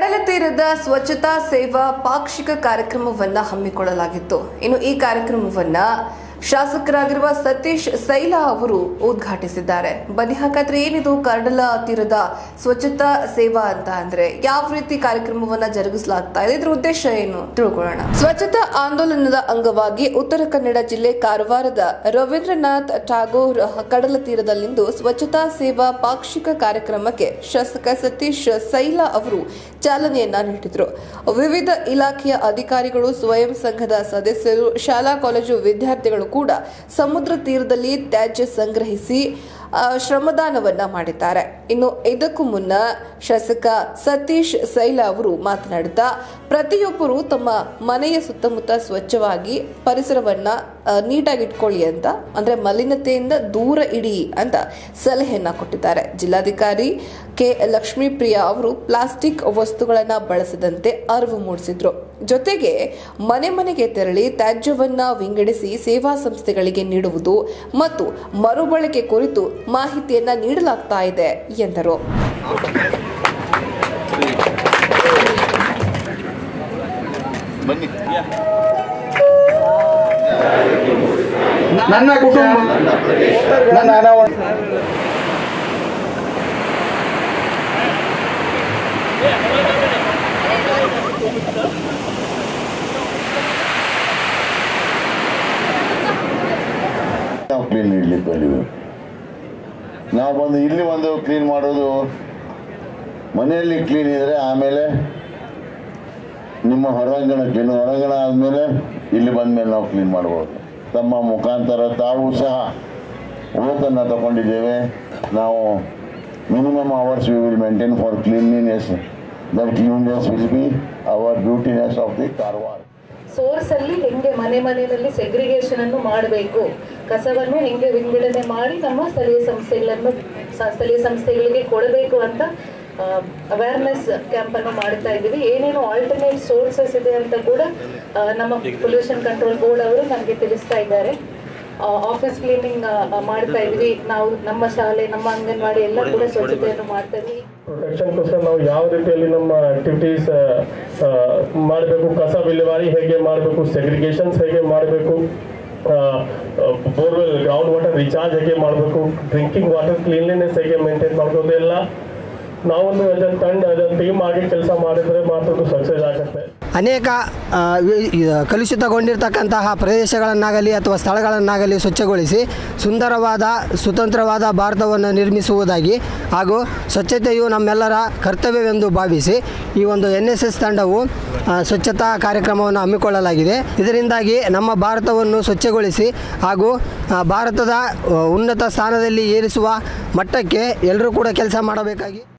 ಕಡಲ ತೀರದ ಸ್ವಚ್ಛತಾ ಸೇವಾ ಪಾಕ್ಷಿಕ ಕಾರ್ಯಕ್ರಮವನ್ನ ಹಮ್ಮಿಕೊಳ್ಳಲಾಗಿತ್ತು ಇನ್ನು ಈ ಕಾರ್ಯಕ್ರಮವನ್ನ ಶಾಸಕರಾಗಿರುವ ಸತೀಶ್ ಸೈಲಾ ಅವರು ಉದ್ಘಾಟಿಸಿದ್ದಾರೆ ಬನ್ನಿ ಹಾಗಾದ್ರೆ ಏನಿದು ಕಡಲ ತೀರದ ಸ್ವಚ್ಛತಾ ಸೇವಾ ಅಂತ ಅಂದ್ರೆ ಯಾವ ರೀತಿ ಕಾರ್ಯಕ್ರಮವನ್ನ ಜರುಗಿಸಲಾಗ್ತಾ ಇದೆ ಇದ್ರ ಉದ್ದೇಶ ಏನು ತಿಳ್ಕೊಳ್ಳೋಣ ಸ್ವಚ್ಛತಾ ಆಂದೋಲನದ ಅಂಗವಾಗಿ ಉತ್ತರ ಕನ್ನಡ ಜಿಲ್ಲೆ ಕಾರವಾರದ ರವೀಂದ್ರನಾಥ್ ಠಾಗೋರ್ ಕಡಲ ತೀರದಲ್ಲಿಂದು ಸ್ವಚ್ಛತಾ ಸೇವಾ ಪಾಕ್ಷಿಕ ಕಾರ್ಯಕ್ರಮಕ್ಕೆ ಶಾಸಕ ಸತೀಶ್ ಸೈಲಾ ಅವರು ಚಾಲನೆಯನ್ನ ನೀಡಿದರು ವಿವಿಧ ಇಲಾಖೆಯ ಅಧಿಕಾರಿಗಳು ಸ್ವಯಂ ಸಂಘದ ಸದಸ್ಯರು ಶಾಲಾ ಕಾಲೇಜು ವಿದ್ಯಾರ್ಥಿಗಳು ಕೂಡ ಸಮುದ್ರ ತೀರದಲ್ಲಿ ತ್ಯಾಜ್ಯ ಸಂಗ್ರಹಿಸಿ ಆ, ಶ್ರಮದಾನವನ್ನ ಮಾಡಿದ್ದಾರೆ ಇನ್ನು ಇದಕ್ಕೂ ಮುನ್ನ ಶಾಸಕ ಸತೀಶ್ ಸೈಲಾ ಅವರು ಮಾತನಾಡುತ್ತಾ ಪ್ರತಿಯೊಬ್ಬರು ತಮ್ಮ ಮನೆಯ ಸುತ್ತಮುತ್ತ ಸ್ವಚ್ಛವಾಗಿ ಪರಿಸರವನ್ನ ಆ, ನೀಟಾಗಿ ಇಟ್ಕೊಳ್ಳಿ ಅಂತ ಅಂದ್ರೆ ಮಲಿನತೆಯಿಂದ ದೂರ ಇಡಿ ಅಂತ ಸಲಹೆಯನ್ನ ಕೊಟ್ಟಿದ್ದಾರೆ ಜಿಲ್ಲಾಧಿಕಾರಿ ಕೆ ಲಕ್ಷ್ಮೀಪ್ರಿಯ ಅವರು ಪ್ಲಾಸ್ಟಿಕ್ ವಸ್ತುಗಳನ್ನ ಬಳಸದಂತೆ ಅರಿವು ಮೂಡಿಸಿದ್ರು ಜೊತೆಗೆ ಮನೆ ಮನೆಗೆ ತೆರಳಿ ತ್ಯಾಜ್ಯವನ್ನ ವಿಂಗಡಿಸಿ ಸೇವಾ ಸಂಸ್ಥೆಗಳಿಗೆ ನೀಡುವುದು ಮತ್ತು ಮರುಬಳಕೆ ಕುರಿತು ಮಾಹಿತಿಯನ್ನ ನೀಡಲಾಗ್ತಾ ಇದೆ ಎಂದರು ಬನ್ನಿ ನನ್ನ ಕುಟುಂಬ ನನ್ನ ಅನಾವರಣ ನಾವು ಕ್ಲೀನ್ ಇಡ್ಲಿಕ್ಕೆ ಬಂದಿವಿ ನಾವು ಬಂದು ಇಲ್ಲಿ ಒಂದು ಕ್ಲೀನ್ ಮಾಡೋದು ಮನೆಯಲ್ಲಿ ಕ್ಲೀನ್ ಇದ್ರೆ ಆಮೇಲೆ ನಿಮ್ಮ ಹೊರಾಂಗಣ ಕ್ಲೀನ್ ಹೊರಾಂಗಣ ಆದಮೇಲೆ ಇಲ್ಲಿ ಬಂದಮೇಲೆ ನಾವು ಕ್ಲೀನ್ ಮಾಡ್ಬೋದು ತಮ್ಮ ಮುಖಾಂತರ ತಾವು ಸಹ ಓತನ್ನು ತಗೊಂಡಿದ್ದೇವೆ ನಾವು minimum hours we will maintain for cleanliness that cleanness will be our beautiness of the Karwar source ಅಲ್ಲಿ ಹೆಂಗೆ ಮನೆ ಮನೆಯಲ್ಲಿ ಸೆಗ್ರಿಗೇಷನ್ ಅನ್ನು ಮಾಡಬೇಕು ಕಸವನ್ನು ಹೆಂಗೆ ವಿಂಗಡಣೆ ಮಾಡಿ ನಮ್ಮ ಸ್ಥಳೀಯ ಸಂಸ್ಥೆಗಳನ್ನು ಸ- ಸ್ಥಳೀಯ ಸಂಸ್ಥೆಗಳಿಗೆ ಕೊಡಬೇಕು ಅಂತ ಅವೇರ್ನೆಸ್ ಕ್ಯಾಂಪ್ ಅನ್ನು ಮಾಡ್ತಾ ಇದ್ದೀವಿ ಏನೇನು ಆಲ್ಟರ್ನೇಟ್ ಸೋರ್ಸಸ್ ಇದೆ ಅಂತ ಕೂಡ ಆ, ನಮ್ಮ ಪೊಲ್ಯೂಷನ್ ಕಂಟ್ರೋಲ್ ಬೋರ್ಡ್ ಅವರು ನಮಗೆ ತಿಳಿಸ್ತಾ ಇದ್ದಾರೆ ಆಫೀಸ್ ಕ್ಲೀನಿಂಗ್ ಮಾಡ್ತಾ ಇದ್ವಿ ನಾವು ನಮ್ಮ ಶಾಲೆ ನಮ್ಮ ಅಂಗನವಾಡಿ ಎಲ್ಲ ಕೂಡ ಸ್ವಚ್ಛತೆಯನ್ನು ಮಾಡ್ತಾ ಇದ್ವಿ ಪ್ರೊಟೆಕ್ಷನ್ಗೋಸ್ಕರ ನಾವು ಯಾವ ರೀತಿಯಲ್ಲಿ ನಮ್ಮ ಆಕ್ಟಿವಿಟೀಸ್ ಮಾಡಬೇಕು ಕಸ ವಿಲೇವಾರಿ ಹೇಗೆ ಮಾಡಬೇಕು ಸೆಗ್ರಿಗೇಷನ್ಸ್ ಹೇಗೆ ಮಾಡಬೇಕು ಬೋರ್ವೆಲ್ ಗ್ರೌಂಡ್ ವಾಟರ್ ರಿಚಾರ್ಜ್ ಹೇಗೆ ಮಾಡಬೇಕು ಡ್ರಿಂಕಿಂಗ್ ವಾಟರ್ ಕ್ಲೀನ್ಲಿನೆಸ್ ಹೇಗೆ ಮೇಂಟೈನ್ ಮಾಡಬೇಕು ಎಲ್ಲ ನಾವೊಂದು ಅದನ್ನು ತಂಡ ಅದನ್ನು ಟೀಮ್ ಆಗಿ ಕೆಲಸ ಮಾಡಿದರೆ ಮಾತ್ರ ಅದು ಸಕ್ಸಸ್ ಆಗುತ್ತೆ ಅನೇಕ ಆ, ವಿ- ಇದು ಕಲುಷಿತಗೊಂಡಿರ್ತಕ್ಕಂತಹ ಪ್ರದೇಶಗಳನ್ನಾಗಲಿ ಅಥವಾ ಸ್ಥಳಗಳನ್ನಾಗಲಿ ಸ್ವಚ್ಛಗೊಳಿಸಿ ಸುಂದರವಾದ ಸ್ವತಂತ್ರವಾದ ಭಾರತವನ್ನು ನಿರ್ಮಿಸುವುದಾಗಿ ಹಾಗೂ ಸ್ವಚ್ಛತೆಯು ನಮ್ಮೆಲ್ಲರ ಕರ್ತವ್ಯವೆಂದು ಭಾವಿಸಿ ಈ ಒಂದು ಎನ್ ಎಸ್ ಎಸ್ ತಂಡವು ಆ, ಸ್ವಚ್ಛತಾ ಕಾರ್ಯಕ್ರಮವನ್ನು ಹಮ್ಮಿಕೊಳ್ಳಲಾಗಿದೆ ಇದರಿಂದಾಗಿ ನಮ್ಮ ಭಾರತವನ್ನು ಸ್ವಚ್ಛಗೊಳಿಸಿ ಹಾಗೂ ಆ, ಭಾರತದ ಆ, ಉನ್ನತ ಸ್ಥಾನದಲ್ಲಿ ಏರಿಸುವ ಮಟ್ಟಕ್ಕೆ ಎಲ್ಲರೂ ಕೂಡ ಕೆಲಸ ಮಾಡಬೇಕಾಗಿ